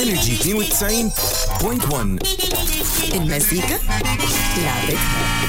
انرجي 92.1 المزيكا لعبتها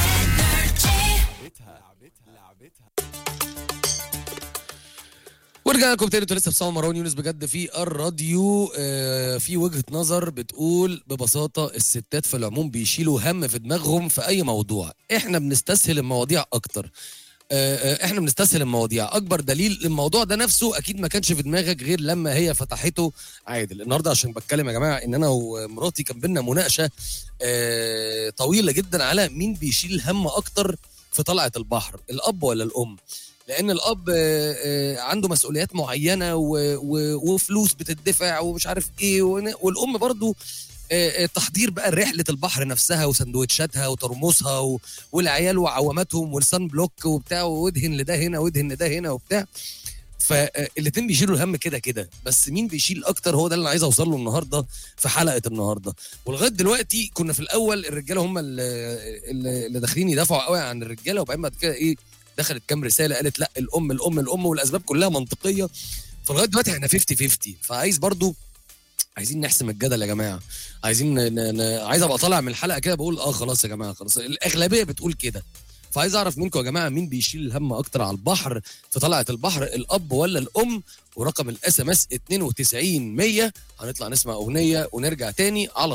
ورجعنا لكم تاني انتوا لسه بتسمعوا مروان يونس بجد في الراديو آه، في وجهه نظر بتقول ببساطه الستات في العموم بيشيلوا هم في دماغهم في اي موضوع احنا بنستسهل المواضيع اكتر آه، آه، احنا بنستسهل المواضيع اكبر دليل الموضوع ده نفسه اكيد ما كانش في دماغك غير لما هي فتحته عادل النهارده عشان بتكلم يا جماعه ان انا ومراتي كان بينا مناقشه آه، طويله جدا على مين بيشيل هم اكتر في طلعه البحر الاب ولا الام لان الاب آه، آه، عنده مسؤوليات معينه و- و- وفلوس بتدفع ومش عارف ايه ون- والام برضو آه، آه، تحضير بقى رحله البحر نفسها وسندوتشاتها وترمسها و- والعيال وعواماتهم والسان بلوك وبتاع وادهن لده هنا وادهن لده هنا وبتاع فالاتنين بيشيلوا الهم كده كده بس مين بيشيل اكتر هو ده اللي انا عايز اوصل له النهارده في حلقه النهارده ولغايه دلوقتي كنا في الاول الرجاله هم اللي, اللي اللي داخلين يدافعوا قوي عن الرجاله وبعدين بعد كده ايه دخلت كام رساله قالت لا الام الام الام والاسباب كلها منطقيه فلغايه دلوقتي احنا 50 50 فعايز برضو عايزين نحسم الجدل يا جماعه عايزين ن... ن... ن... عايز ابقى طالع من الحلقه كده بقول اه خلاص يا جماعه خلاص الاغلبيه بتقول كده فعايز اعرف منكم يا جماعه مين بيشيل الهم اكتر على البحر في طلعه البحر الاب ولا الام ورقم الاس ام اس 92 100 هنطلع نسمع اغنيه ونرجع تاني على